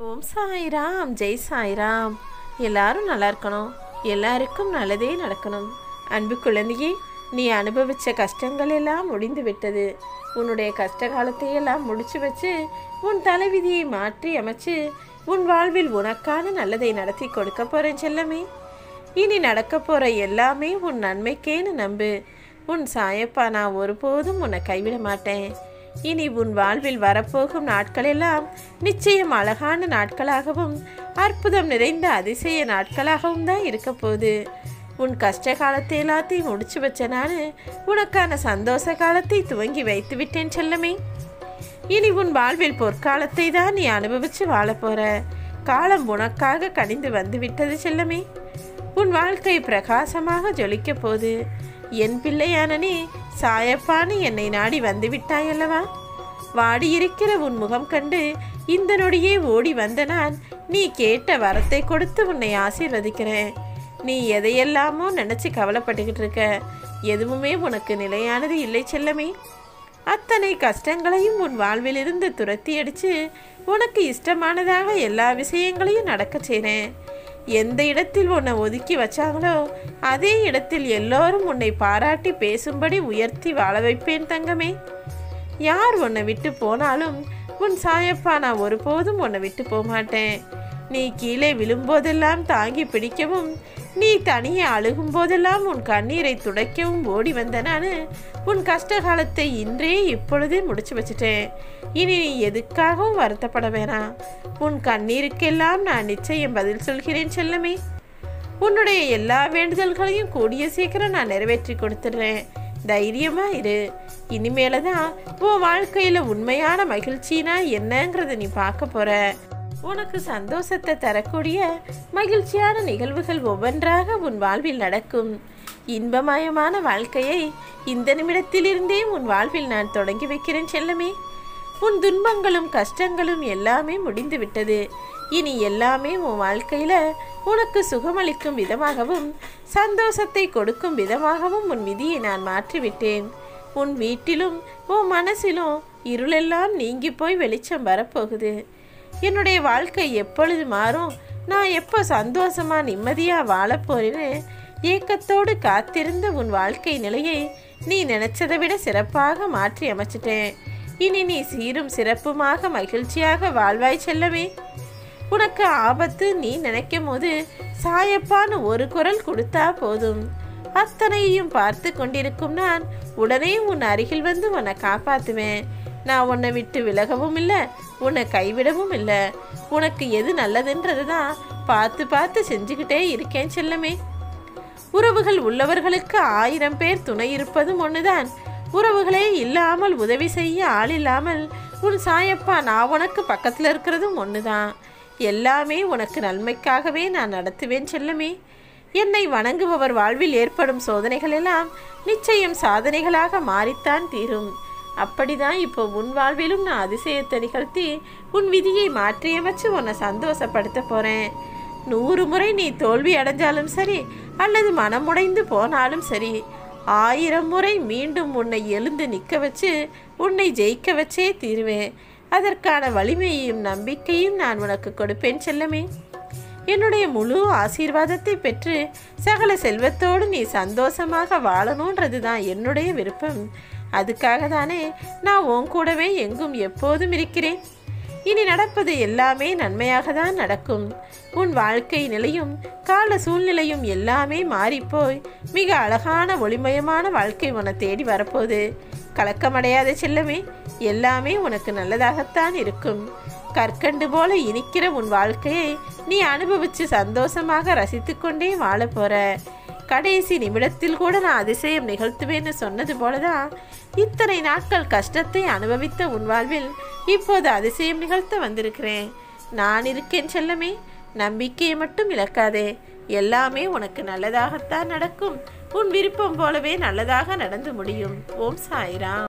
ஓம் சாய்ராம் ஜெய் சாய்ராம் எல்லாரும் நல்லா இருக்கணும் எல்லாருக்கும் நல்லதே நடக்கணும் அன்பு குழந்தையே நீ அனுபவிச்ச கஷ்டங்கள் எல்லாம் முடிந்து விட்டது உன்னுடைய கஷ்ட காலத்தை எல்லாம் முடிச்சு வச்சு உன் தலைவிதியை மாற்றி அமைச்சு உன் வாழ்வில் உனக்கான நல்லதை நடத்தி கொடுக்க போறேன் செல்லமே இனி நடக்க போற எல்லாமே உன் நன்மைக்கேன்னு நம்பு உன் சாயப்பா நான் ஒருபோதும் உன்னை கைவிட மாட்டேன் இனி உன் வாழ்வில் வரப்போகும் நாட்களெல்லாம் நிச்சயம் அழகான நாட்களாகவும் அற்புதம் நிறைந்த அதிசய நாட்களாகவும் தான் இருக்க போகுது உன் கஷ்ட காலத்தை எல்லாத்தையும் முடிச்சு வச்ச நான் உனக்கான சந்தோஷ காலத்தை துவங்கி வைத்து விட்டேன் செல்லமே இனி உன் வாழ்வில் பொற்காலத்தை தான் நீ அனுபவிச்சு வாழப் போற காலம் உனக்காக கனிந்து வந்து விட்டது செல்லமே உன் வாழ்க்கை பிரகாசமாக ஜொலிக்க போகுது என் பிள்ளையான நீ சாயப்பான்னு என்னை நாடி வந்து விட்டாயல்லவா வாடியிருக்கிற உன் முகம் கண்டு இந்த நொடியே ஓடி வந்த நான் நீ கேட்ட வரத்தை கொடுத்து உன்னை ஆசீர்வதிக்கிறேன் நீ எதையெல்லாமோ நினச்சி கவலைப்பட்டுக்கிட்டு இருக்க எதுவுமே உனக்கு நிலையானது இல்லை செல்லமே அத்தனை கஷ்டங்களையும் உன் வாழ்விலிருந்து துரத்தி அடித்து உனக்கு இஷ்டமானதாக எல்லா விஷயங்களையும் நடக்க செய்கிறேன் எந்த இடத்தில் உன்னை ஒதுக்கி வச்சாங்களோ அதே இடத்தில் எல்லோரும் உன்னை பாராட்டி பேசும்படி உயர்த்தி வாழ வைப்பேன் தங்கமே யார் உன்னை விட்டு போனாலும் உன் சாயப்பா நான் ஒருபோதும் உன்னை விட்டு போக மாட்டேன் நீ கீழே விழும்போதெல்லாம் தாங்கி பிடிக்கவும் நீ தனியே அழுகும் போதெல்லாம் உன் கண்ணீரை துடைக்கவும் ஓடி வந்த நான் உன் கஷ்ட காலத்தை இன்றே இப்பொழுதே முடிச்சு வச்சுட்டேன் இனி நீ எதுக்காகவும் வருத்தப்பட வேணாம் உன் கண்ணீருக்கெல்லாம் நான் நிச்சயம் பதில் சொல்கிறேன் செல்லமே உன்னுடைய எல்லா வேண்டுதல்களையும் கூடிய சீக்கிரம் நான் நிறைவேற்றி கொடுத்துடுறேன் தைரியமா இரு இனிமேல தான் உன் வாழ்க்கையில உண்மையான மகிழ்ச்சினா என்னங்கிறத நீ பார்க்க போற உனக்கு சந்தோஷத்தை தரக்கூடிய மகிழ்ச்சியான நிகழ்வுகள் ஒவ்வொன்றாக உன் வாழ்வில் நடக்கும் இன்பமயமான வாழ்க்கையை இந்த நிமிடத்திலிருந்தே உன் வாழ்வில் நான் தொடங்கி வைக்கிறேன் செல்லமே உன் துன்பங்களும் கஷ்டங்களும் எல்லாமே முடிந்து விட்டது இனி எல்லாமே உன் வாழ்க்கையில உனக்கு சுகமளிக்கும் விதமாகவும் சந்தோஷத்தை கொடுக்கும் விதமாகவும் உன் விதியை நான் மாற்றிவிட்டேன் உன் வீட்டிலும் உன் மனசிலும் இருளெல்லாம் நீங்கி போய் வெளிச்சம் வரப்போகுது என்னுடைய வாழ்க்கை எப்பொழுது மாறும் நான் எப்போ சந்தோஷமா நிம்மதியா வாழப் போறேன்னு ஏக்கத்தோடு காத்திருந்த உன் வாழ்க்கை நிலையை நீ நினைச்சதை விட சிறப்பாக மாற்றி அமைச்சிட்டேன் இனி நீ சீரும் சிறப்புமாக மகிழ்ச்சியாக வாழ்வாய் செல்லவே உனக்கு ஆபத்து நீ நினைக்கும் போது சாயப்பான்னு ஒரு குரல் கொடுத்தா போதும் அத்தனையும் பார்த்து கொண்டிருக்கும் நான் உடனே உன் அருகில் வந்து உன்னை காப்பாத்துவேன் நான் உன்னை விட்டு விலகவும் இல்லை உன்னை கைவிடவும் இல்லை உனக்கு எது நல்லதுன்றது தான் பார்த்து பார்த்து செஞ்சுக்கிட்டே இருக்கேன் செல்லமே உறவுகள் உள்ளவர்களுக்கு ஆயிரம் பேர் துணை இருப்பதும் ஒன்றுதான் உறவுகளே இல்லாமல் உதவி செய்ய ஆள் இல்லாமல் உன் சாயப்பா நான் உனக்கு பக்கத்தில் இருக்கிறதும் ஒன்று தான் எல்லாமே உனக்கு நன்மைக்காகவே நான் நடத்துவேன் செல்லமே என்னை வணங்குபவர் வாழ்வில் ஏற்படும் சோதனைகள் எல்லாம் நிச்சயம் சாதனைகளாக மாறித்தான் தீரும் அப்படிதான் இப்போ உன் வாழ்விலும் நான் அதிசயத்தை நிகழ்த்தி உன் விதியை மாற்றியமைச்சு உன்னை சந்தோஷப்படுத்த போறேன் நூறு முறை நீ தோல்வி அடைஞ்சாலும் சரி அல்லது மனமுடைந்து போனாலும் சரி ஆயிரம் முறை மீண்டும் உன்னை எழுந்து நிற்க வச்சு உன்னை ஜெயிக்க வச்சே தீருவேன் அதற்கான வலிமையையும் நம்பிக்கையும் நான் உனக்கு கொடுப்பேன் செல்லமே என்னுடைய முழு ஆசீர்வாதத்தை பெற்று சகல செல்வத்தோடு நீ சந்தோஷமாக வாழணுன்றது தான் என்னுடைய விருப்பம் அதுக்காக தானே நான் உன் கூடவே எங்கும் எப்போதும் இருக்கிறேன் இனி நடப்பது எல்லாமே நன்மையாக தான் நடக்கும் உன் வாழ்க்கை நிலையும் கால சூழ்நிலையும் எல்லாமே மாறிப்போய் மிக அழகான ஒளிமயமான வாழ்க்கை உன்னை தேடி வரப்போகுது கலக்கமடையாத செல்லமே எல்லாமே உனக்கு நல்லதாகத்தான் இருக்கும் கற்கண்டு போல இனிக்கிற உன் வாழ்க்கையை நீ அனுபவிச்சு சந்தோஷமாக ரசித்து கொண்டே வாழ போற கடைசி நிமிடத்தில் கூட நான் அதிசயம் நிகழ்த்துவேன்னு சொன்னது போலதான் இத்தனை நாட்கள் கஷ்டத்தை அனுபவித்த உன் வாழ்வில் இப்போது அதிசயம் நிகழ்த்த வந்திருக்கிறேன் நான் இருக்கேன் செல்லமே நம்பிக்கையை மட்டும் இழக்காதே எல்லாமே உனக்கு நல்லதாகத்தான் நடக்கும் உன் விருப்பம் போலவே நல்லதாக நடந்து முடியும் ஓம் சாய்ராம்